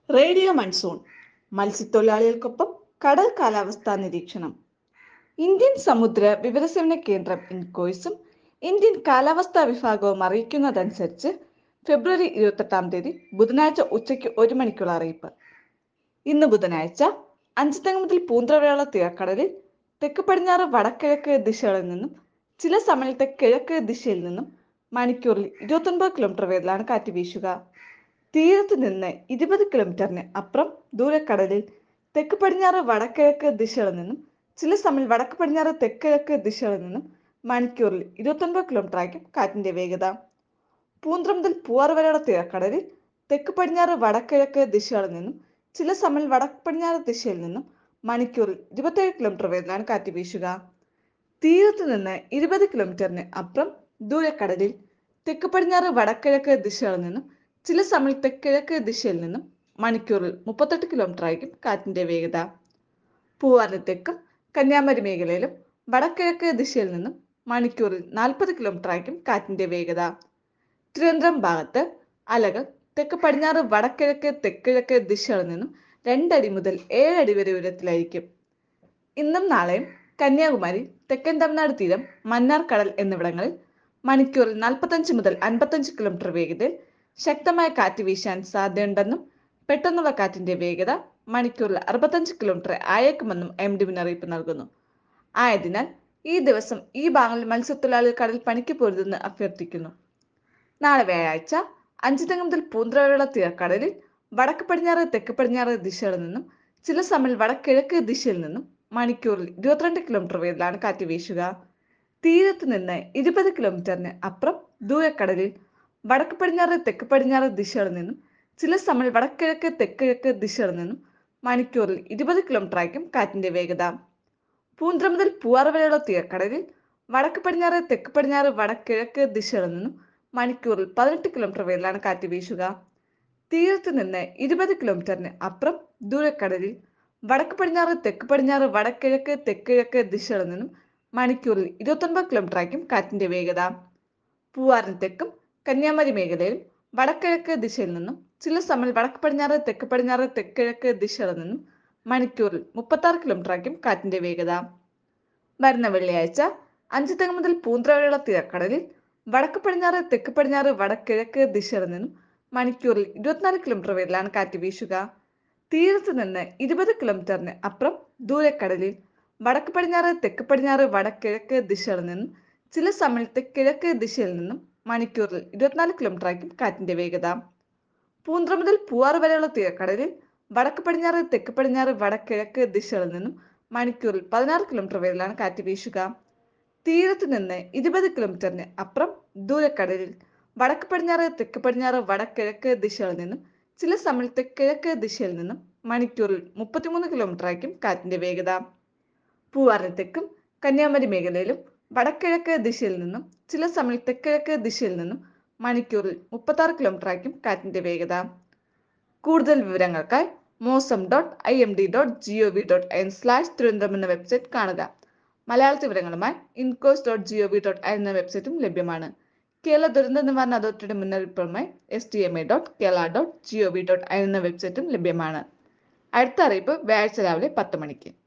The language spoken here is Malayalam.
റേഡിയോ മൺസൂൺ മത്സ്യത്തൊഴിലാളികൾക്കൊപ്പം കടൽ കാലാവസ്ഥാ നിരീക്ഷണം ഇന്ത്യൻ സമുദ്ര വിവരസേവന കേന്ദ്രം ഇൻകോയ്സും ഇന്ത്യൻ കാലാവസ്ഥാ വിഭാഗവും അറിയിക്കുന്നതനുസരിച്ച് ഫെബ്രുവരി ഇരുപത്തെട്ടാം തീയതി ബുധനാഴ്ച ഉച്ചയ്ക്ക് ഒരു മണിക്കുള്ള അറിയിപ്പ് ഇന്ന് ബുധനാഴ്ച അഞ്ചുതെങ്ങ് മുതൽ പൂന്തറവരെയുള്ള തീരക്കടലിൽ തെക്ക് പടിഞ്ഞാറ് വടക്കിഴക്ക് ദിശകളിൽ നിന്നും ചില സമയത്തെ കിഴക്ക് ദിശയിൽ നിന്നും മണിക്കൂറിൽ ഇരുപത്തൊൻപത് കിലോമീറ്റർ വേഗത്തിലാണ് കാറ്റ് വീശുക തീരത്ത് നിന്ന് ഇരുപത് കിലോമീറ്ററിന് അപ്പുറം ദൂരക്കടലിൽ തെക്ക് പടിഞ്ഞാറ് വടക്കിഴക്ക് ദിശകളിൽ നിന്നും ചില സമയം വടക്ക് പടിഞ്ഞാറ് തെക്കിഴക്ക് ദിശകളിൽ നിന്നും മണിക്കൂറിൽ ഇരുപത്തൊൻപത് കിലോമീറ്റർ ആയിരിക്കും കാറ്റിന്റെ വേഗത പൂന്ത്ര മുതൽ പൂവാറ് വരെയുള്ള തീരക്കടലിൽ തെക്ക് പടിഞ്ഞാറ് വടക്കിഴക്ക് ദിശകളിൽ നിന്നും ചില സമയം വടക്ക് പടിഞ്ഞാറ് ദിശയിൽ നിന്നും മണിക്കൂറിൽ ഇരുപത്തേഴ് കിലോമീറ്റർ വേഗത്തിലാണ് കാറ്റ് വീശുക തീരത്ത് നിന്ന് ഇരുപത് കിലോമീറ്ററിന് അപ്പുറം ദൂരക്കടലിൽ തെക്ക് പടിഞ്ഞാറ് വടക്കിഴക്ക് ദിശകളിൽ നിന്നും ചില സമയം തെക്കിഴക്ക് ദിശയിൽ നിന്നും മണിക്കൂറിൽ മുപ്പത്തെട്ട് കിലോമീറ്റർ ആയിരിക്കും കാറ്റിന്റെ വേഗത പൂവാറിന് തെക്കും കന്യാകുമാരി മേഖലയിലും വടക്കിഴക്ക് ദിശയിൽ നിന്നും മണിക്കൂറിൽ നാൽപ്പത് കിലോമീറ്റർ ആയിരിക്കും കാറ്റിന്റെ വേഗത തിരുവനന്തപുരം ഭാഗത്ത് അലകൾ തെക്ക് പടിഞ്ഞാറ് വടക്കിഴക്ക് തെക്കിഴക്ക് ദിശകളിൽ നിന്നും രണ്ടടി മുതൽ ഏഴടി വരെ ഉയരത്തിലായിരിക്കും ഇന്നും നാളെയും കന്യാകുമാരി തെക്കൻ തമിഴ്നാട് തീരം മന്നാർ കടൽ എന്നിവിടങ്ങളിൽ മണിക്കൂറിൽ നാൽപ്പത്തഞ്ച് മുതൽ അൻപത്തഞ്ച് കിലോമീറ്റർ വേഗതയിൽ ശക്തമായ കാറ്റ് വീശാൻ സാധ്യതയുണ്ടെന്നും പെട്ടെന്നുള്ള കാറ്റിന്റെ വേഗത മണിക്കൂറിൽ അറുപത്തഞ്ച് കിലോമീറ്റർ ആയേക്കുമെന്നും എം ഡി മുന്നറിയിപ്പ് നൽകുന്നു ആയതിനാൽ ഈ ദിവസം ഈ ഭാഗങ്ങളിൽ മത്സ്യത്തൊഴിലാളികൾ കടൽ പണിക്ക് പോരുതെന്ന് അഭ്യർത്ഥിക്കുന്നു നാളെ വ്യാഴാഴ്ച അഞ്ചുതെങ്ങ് മുതൽ പൂന്തറ വരെയുള്ള തീരക്കടലിൽ വടക്ക് പടിഞ്ഞാറ് തെക്ക് പടിഞ്ഞാറ് ദിശകളിൽ നിന്നും ചില സമയം വടക്കിഴക്ക് ദിശയിൽ നിന്നും മണിക്കൂറിൽ ഇരുപത്തിരണ്ട് കിലോമീറ്റർ വേഗത്തിലാണ് കാറ്റ് വീശുക തീരത്ത് നിന്ന് ഇരുപത് കിലോമീറ്ററിന് അപ്പുറം ദൂരക്കടലിൽ വടക്ക് പടിഞ്ഞാറ് തെക്ക് പടിഞ്ഞാറ് ദിശകളിൽ നിന്നും ചില സമയം വടക്കിഴക്ക് തെക്കിഴക്ക് ദിശകളിൽ നിന്നും മണിക്കൂറിൽ ഇരുപത് കിലോമീറ്റർ ആയിരിക്കും കാറ്റിന്റെ വേഗത പൂന്തറ മുതൽ പൂവാറ് വരെയുള്ള തീരക്കടലിൽ വടക്ക് പടിഞ്ഞാറ് തെക്ക് പടിഞ്ഞാറ് വടക്കിഴക്ക് ദിശകളിൽ നിന്നും മണിക്കൂറിൽ പതിനെട്ട് കിലോമീറ്റർ വേഗത്തിലാണ് കാറ്റ് വീശുക തീരത്ത് നിന്ന് ഇരുപത് കിലോമീറ്ററിന് അപ്പുറം ദൂരക്കടലിൽ വടക്ക് പടിഞ്ഞാറ് തെക്ക് പടിഞ്ഞാറ് വടക്കിഴക്ക് തെക്കിഴക്ക് ദിശകളിൽ നിന്നും മണിക്കൂറിൽ ഇരുപത്തൊൻപത് കിലോമീറ്റർ ആയിരിക്കും കാറ്റിന്റെ വേഗത പൂവാറിന് തെക്കും കന്യാകുമാരി മേഖലയിലും വടക്കിഴക്ക് ദിശയിൽ നിന്നും ചില സമയം വടക്ക് പടിഞ്ഞാറ് തെക്ക് പടിഞ്ഞാറ് തെക്കിഴക്ക് ദിശകളിൽ നിന്നും മണിക്കൂറിൽ മുപ്പത്താറ് കിലോമീറ്റർ ആയിരിക്കും കാറ്റിന്റെ വേഗത വരുന്ന വെള്ളിയാഴ്ച അഞ്ച് തെങ്ങ് മുതൽ പൂന്തറ വരെയുള്ള തീരക്കടലിൽ വടക്ക് പടിഞ്ഞാറ് തെക്ക് പടിഞ്ഞാറ് വടക്കിഴക്ക് ദിശകളിൽ നിന്നും മണിക്കൂറിൽ ഇരുപത്തിനാല് കിലോമീറ്റർ വേഗത്തിലാണ് കാറ്റ് വീശുക തീരത്ത് നിന്ന് ഇരുപത് കിലോമീറ്ററിന് അപ്പുറം ദൂരക്കടലിൽ വടക്ക് പടിഞ്ഞാറ് തെക്ക് പടിഞ്ഞാറ് വടക്കിഴക്ക് ദിശകളിൽ നിന്നും ചില സമയത്ത് കിഴക്ക് ദിശയിൽ നിന്നും മണിക്കൂറിൽ ഇരുപത്തിനാല് കിലോമീറ്റർ ആയിരിക്കും കാറ്റിന്റെ വേഗത പൂന്തറ മുതൽ പൂവാറ് വരെയുള്ള തീരക്കടലിൽ വടക്ക് പടിഞ്ഞാറ് തെക്ക് പടിഞ്ഞാറ് വടക്കിഴക്ക് ദിശകളിൽ നിന്നും മണിക്കൂറിൽ പതിനാറ് കിലോമീറ്റർ വേഗത്തിലാണ് കാറ്റ് വീശുക തീരത്ത് നിന്ന് ഇരുപത് കിലോമീറ്ററിന് അപ്പുറം ദൂരക്കടലിൽ വടക്ക് പടിഞ്ഞാറ് തെക്ക് പടിഞ്ഞാറ് വടക്കിഴക്ക് ദിശകളിൽ നിന്നും ചില സമയത്ത് കിഴക്ക് ദിശയിൽ നിന്നും മണിക്കൂറിൽ മുപ്പത്തിമൂന്ന് കിലോമീറ്റർ ആയിരിക്കും കാറ്റിന്റെ വേഗത പൂവാറിന് തെക്കും കന്യാകുമാരി മേഖലയിലും വടക്കിഴക്ക് ദിശയിൽ നിന്നും ചില സമയത്ത് കിഴക്ക് ദിശയിൽ നിന്നും മണിക്കൂറിൽ മുപ്പത്താറ് കിലോമീറ്റർ ആയിരിക്കും കാറ്റിന്റെ വേഗത കൂടുതൽ വിവരങ്ങൾക്കായി mausam dot I M D dot G O V dot I N slash Thiruvananthapuram എന്ന വെബ്സൈറ്റ് കാണുക മലയാളത്തിൽ വിവരങ്ങളുമായി INCOIS dot G O V dot I എന്ന വെബ്സൈറ്റും ലഭ്യമാണ് കേരള ദുരന്ത നിവാരണ അതോറിറ്റിയുടെ മുന്നറിയിപ്പുമായി S T M A dot Kerala dot G O V dot I എന്ന വെബ്സൈറ്റും ലഭ്യമാണ് അടുത്ത അറിയിപ്പ് വ്യാഴാഴ്ച രാവിലെ പത്ത് മണിക്ക്